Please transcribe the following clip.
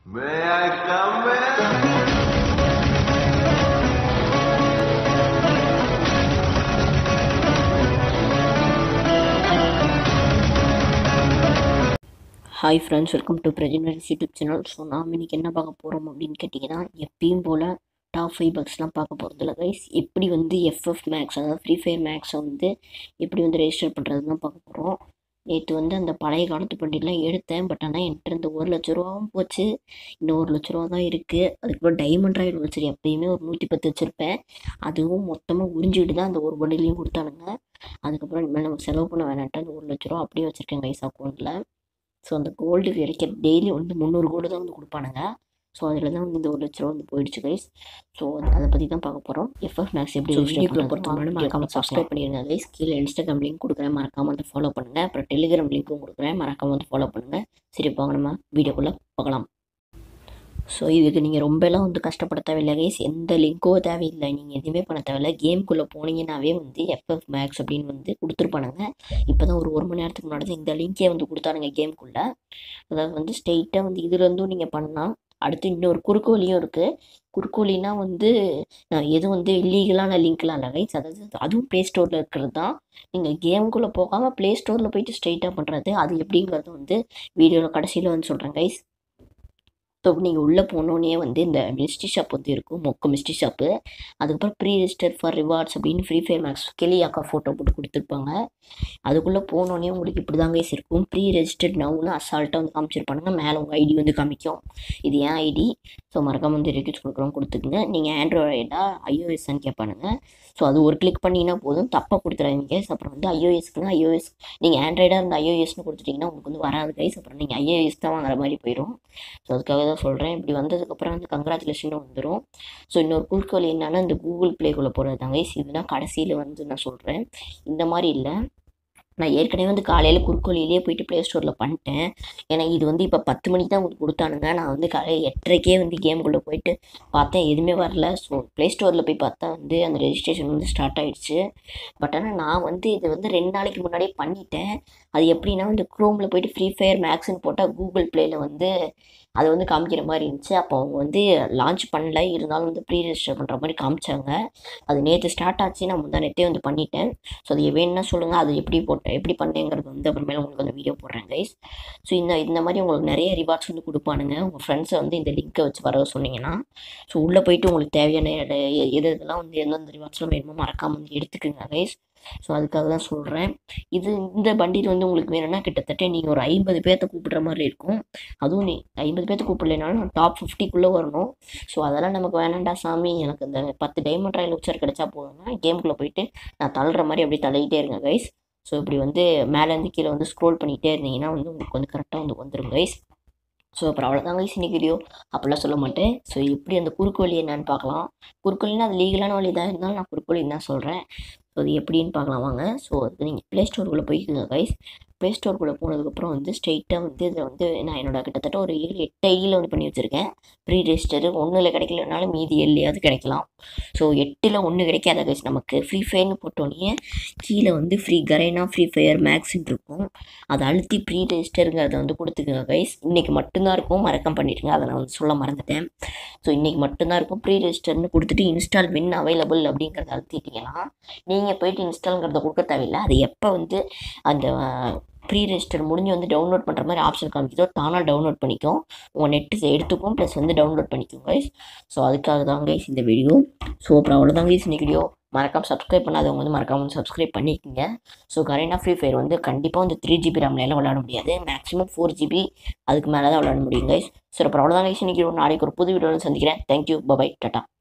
May I come in? Hi friends welcome to பிரஜினரிஸ் YouTube channel so நாம் இன்றைக்கி என்ன பார்க்க போகிறோம் அப்படின்னு கேட்டிங்கன்னா எப்பயும் போல் டாப் ஃபைவ் பக்ஸ்லாம் பார்க்க போகிறதில்ல கைஸ் எப்படி வந்து எஃப்எஃப் மேக்ஸ் அதாவது ஃப்ரீ ஃபயர் மேக்ஸை வந்து எப்படி வந்து ரெஜிஸ்டர் பண்ணுறது தான் பார்க்க போகிறோம் நேற்று வந்து அந்த பழைய காலத்து பண்டிலாம் எடுத்தேன் பட் ஆனால் என்கிட்ட இந்த ஒரு லட்ச ரூபாவும் போச்சு இன்னும் ஒரு லட்ச ரூபா தான் இருக்குது அதுக்கப்புறம் டைமண்ட் ராயல் வச்சு எப்பயுமே ஒரு நூற்றி பத்து வச்சுருப்பேன் அதுவும் மொத்தமாக உறிஞ்சிட்டு தான் அந்த ஒரு பண்டிலையும் கொடுத்தானுங்க அதுக்கப்புறம் இனிமேல் நம்ம செலவு பண்ண வேணான்ட்டு அந்த ஒரு லட்ச ரூபா அப்படியே வச்சுருக்கேன் கைஸ் அக்கௌண்ட்டில் ஸோ அந்த கோல்டு கிடைக்கிற டெய்லி வந்து முந்நூறு கோல்டு தான் வந்து கொடுப்பானுங்க ஸோ அதில் தான் வந்து இந்த ஒரு லட்ச ரூபா வந்து போயிடுச்சு கைஸ் ஸோ அதை பற்றி தான் பார்க்க போகிறோம் எஃப்எஃப் மேக்ஸ் எப்படி வீடியோக்குள்ள பொறுத்த முன்னாடி மறக்காம சப்ஸ்கிரைப் பண்ணிடுங்க கைஸ் கீழே இன்ஸ்டாகிராம் லிங்க் கொடுக்குறேன் மறக்காம வந்து ஃபாலோ பண்ணுங்கள் அப்புறம் டெலிகிராம் லிங்க்கும் கொடுக்குறேன் மறக்காம வந்து ஃபாலோ பண்ணுங்கள் சரி போங்க நம்ம வீடியோக்குள்ளே பார்க்கலாம் ஸோ இதுக்கு நீங்கள் ரொம்பலாம் வந்து கஷ்டப்பட தேவையில்லை கைஸ் எந்த லிங்க்கோ தேவையில்லை நீங்கள் எதுவுமே பண்ண தேவையில்லை கேம்குள்ளே போனீங்கன்னாவே வந்து எஃப்எஃப் மேக்ஸ் அப்படின்னு வந்து கொடுத்துருப்பானுங்க இப்போ தான் ஒரு ஒரு மணி நேரத்துக்கு முன்னாடி தான் இந்த லிங்கே வந்து கொடுத்தானுங்க கேம்குள்ளே அதாவது வந்து ஸ்ட்ரெயிட்டாக வந்து இதுலேருந்தும் நீங்கள் பண்ணலாம் அடுத்து இன்னொரு குறுக்கு வழியும் இருக்குது குறுக்கு வழினா வந்து நான் எதுவும் வந்து இல்லீகலான லிங்க்லாம் இல்லை ரைட்ஸ் அதாவது அதுவும் ப்ளே ஸ்டோரில் இருக்கிறது தான் நீங்கள் கேமுக்குள்ளே போகாமல் ப்ளே ஸ்டோரில் போயிட்டு ஸ்ட்ரெயிட்டாக பண்ணுறது அது எப்படிங்கிறது வந்து வீடியோவில் கடைசியில் வந்து சொல்கிறேன் கைஸ் ஸோ நீங்கள் உள்ளே போனோடனே வந்து இந்த மிஸ்ட்ரி ஷாப் வந்து இருக்கும் மொக்க மிஸ்ட்ரி ஷாப்பு அதுக்கப்புறம் ப்ரீ ரெஜிஸ்டர் ஃபார் ரிவார்ட்ஸ் அப்படின்னு ஃப்ரீ ஃபயர் மேக்ஸ் கெலி அக்கா ஃபோட்டோ போட்டு கொடுத்துருப்பாங்க அதுக்குள்ளே போனோடனே உங்களுக்கு இப்படி தான் கைஸ் இருக்கும் ப்ரீ ரெஜிஸ்டர்ட் நவுன்னு அசால்ட்டாக வந்து காமிச்சிருப்பானுங்க மேலே உங்கள் ஐடி வந்து காமிக்கும் இது ஏன் ஐடி ஸோ மறக்காம வந்து ரெக்யூஸ் கொடுக்குறோம் கொடுத்துக்குங்க நீங்கள் ஆண்ட்ராய்டா ஐஓஎஸ்ன்னு கேட்பானுங்க ஸோ அது ஒரு கிளிக் பண்ணிங்கன்னா போதும் தப்பாக கொடுத்துறாதீங்க கைஸ் அப்புறம் வந்து ஐஓஎஸ்க்குன்னா ஐஓஎஸ் நீங்கள் ஆண்ட்ராய்டாக இருந்த ஐஓஎஸ்னு கொடுத்துட்டிங்கன்னா உங்களுக்கு வந்து வராது கைஸ் அப்புறம் நீங்கள் ஐஓஎஸ் தான் வாங்குற மாதிரி போயிடும் ஸோ அதுக்காக தான் சொல்கிறேன் இப்படி வந்ததுக்கப்புறம் வந்து கங்க்ராச்சுலேஷனும் வந்துடும் ஸோ இன்னொரு குறுக்கு வழி என்னன்னா இந்த கூகுள் ப்ளேக்குள்ளே போகிறது தான் கைஸ் இதுனா கடைசியில் வந்து நான் சொல்கிறேன் இந்த மாதிரி இல்லை நான் ஏற்கனவே வந்து காலையில் குறுக்கோலியிலே போயிட்டு ப்ளே ஸ்டோரில் பண்ணிட்டேன் ஏன்னா இது வந்து இப்போ பத்து மணிக்கு தான் உங்களுக்கு கொடுத்தானுங்க நான் வந்து காலையில் எட்டரைக்கே வந்து கேமுக்குள்ளே போயிட்டு பார்த்தேன் எதுவுமே வரல ஸோ ப்ளே ஸ்டோரில் போய் பார்த்தா வந்து அந்த ரெஜிஸ்ட்ரேஷன் வந்து ஸ்டார்ட் ஆகிடுச்சு பட் ஆனால் நான் வந்து இது வந்து ரெண்டு நாளைக்கு முன்னாடியே பண்ணிட்டேன் அது எப்படின்னா வந்து க்ரோமில் போயிட்டு ஃப்ரீ ஃபயர் மேக்ஸ்னு போட்டால் கூகுள் ப்ளேயில் வந்து அது வந்து காமிக்கிற மாதிரி இருந்துச்சு அப்போ அவங்க வந்து லான்ச் பண்ணல இருந்தாலும் வந்து ப்ரீ ரெஜிஸ்டர் பண்ணுற மாதிரி காமிச்சாங்க அது நேற்று ஸ்டார்ட் ஆச்சு நான் முந்தா நேற்றே வந்து பண்ணிட்டேன் ஸோ அது வேணும்னா சொல்லுங்கள் அது எப்படி போட்டேன் எப்படி பண்ணேங்கிறது வந்து அப்புறமேல உங்களுக்கு அந்த வீடியோ போடுறேன் கைஸ் ஸோ இந்த இந்த மாதிரி உங்களுக்கு நிறைய ரிவார்ட்ஸ் வந்து கொடுப்பானுங்க உங்கள் ஃப்ரெண்ட்ஸை வந்து இந்த லிங்க்கை வச்சு வர சொன்னீங்கன்னா ஸோ உள்ளே போயிட்டு உங்களுக்கு தேவையான எது எது இதெல்லாம் வந்து எந்தெந்த ரிவார்ட்ஸ்லாம் வேணுமோ மறக்காமல் வந்து எடுத்துக்கோங்க கைஸ் ஸோ அதுக்காக தான் சொல்கிறேன் இது இந்த பண்டில் வந்து உங்களுக்கு வேணும்னா கிட்டத்தட்ட நீங்கள் ஒரு ஐம்பது பேர்த்த கூப்பிடுற மாதிரி இருக்கும் அதுவும் நீ ஐம்பது பேர்த்த கூப்பிடலைனாலும் டாப் ஃபிஃப்டிக்குள்ளே வரணும் ஸோ அதெல்லாம் நமக்கு வேணாண்டா சாமி எனக்கு இந்த பத்து டைமண்ட் ராயல் உச்சர் கிடைச்சா போதும்னா கேமுக்குள்ளே போயிட்டு நான் தள்ளுற மாதிரி அப்படியே தள்ளிக்கிட்டே இருங்க கைஸ் ஸோ இப்படி வந்து மேலேருந்து கீழே வந்து ஸ்க்ரோல் பண்ணிகிட்டே இருந்தீங்கன்னா வந்து உங்களுக்கு வந்து கரெக்டாக வந்து வந்துடும் கைஸ் ஸோ அப்புறம் அவ்வளோதான் கைஸ் இன்னைக்கு வீடியோ அப்படிலாம் சொல்ல மாட்டேன் ஸோ எப்படி அந்த குறுக்கு வழி என்னன்னு பார்க்கலாம் குறுக்கு வழினா அது லீகலான வழி தான் இருந்தாலும் நான் குறுக்கு வழி தான் சொல்கிறேன் ஸோ அது எப்படின்னு பார்க்கலாம் வாங்க ஸோ அது நீங்கள் ப்ளே ஸ்டோருக்குள்ளே போய்க்குங்க கைஸ் ப்ளே ஸ்டோருக்குள்ளே போனதுக்கப்புறம் வந்து ஸ்ட்ரெயிட்டாக வந்து இதில் வந்து நான் என்னோட கிட்டத்தட்ட ஒரு ஏழு எட்டு ஐடியில் வந்து பண்ணி வச்சுருக்கேன் ப்ரீ ரெஜிஸ்டரு ஒன்றில் கிடைக்கலனாலும் மீதி ஏழுலையாவது கிடைக்கலாம் ஸோ எட்டில் ஒன்று கிடைக்காத கைஸ் நமக்கு ஃப்ரீ ஃபயர்னு போட்டோன்னே கீழே வந்து ஃப்ரீ கரைனா ஃப்ரீ ஃபயர் மேக்ஸ்ன்னு இருக்கும் அதை அழுத்தி ப்ரீ ரெஜிஸ்டருங்கிறத வந்து கொடுத்துக்குங்க கைஸ் இன்றைக்கி மட்டும்தான் இருக்கும் மறக்கம் பண்ணிடுங்க அதை நான் வந்து சொல்ல மறந்துட்டேன் ஸோ இன்றைக்கி மட்டும்தான் இருக்கும் ப்ரீ ரெஜிஸ்டர்னு கொடுத்துட்டு இன்ஸ்டால் வின் அவைலபிள் அப்படிங்கிறத அழுத்திட்டிங்கன்னா நீங்கள் போயிட்டு இன்ஸ்டால்ங்கிறத கொடுக்க தேவையில்லை அது எப்போ வந்து அந்த ப்ரீ ரெஜிஸ்டர் முடிஞ்சு வந்து டவுன்லோட் பண்ணுற மாதிரி ஆப்ஷன் காமிக்குதோ தானாக டவுன்லோட் பண்ணிக்கும் உங்கள் நெட்டு எடுத்துக்கும் ப்ளஸ் வந்து டவுன்லோட் பண்ணிக்கும் கைஸ் ஸோ அதுக்காக தான் கைஸ் இந்த வீடியோ ஸோ அப்புறம் அவ்வளோதான் கைஸ் இந்த வீடியோ மறக்காமல் சப்ஸ்கிரைப் பண்ணாதவங்க வந்து மறக்காமல் வந்து சப்ஸ்கிரைப் பண்ணிக்கோங்க ஸோ கரீனா ஃப்ரீ ஃபயர் வந்து கண்டிப்பாக வந்து த்ரீ ஜிபி ரேம்லாம் விளையாட முடியாது மேக்ஸிமம் ஃபோர் ஜிபி அதுக்கு மேலே தான் விளையாட முடியும் கைஸ் ஸோ அப்புறம் அவ்வளோதான் கைஸ் இன்னைக்கு நாளைக்கு ஒரு புது வீடியோவில் சந்திக்கிறேன் தேங்க்யூ பபாய் டாட்டா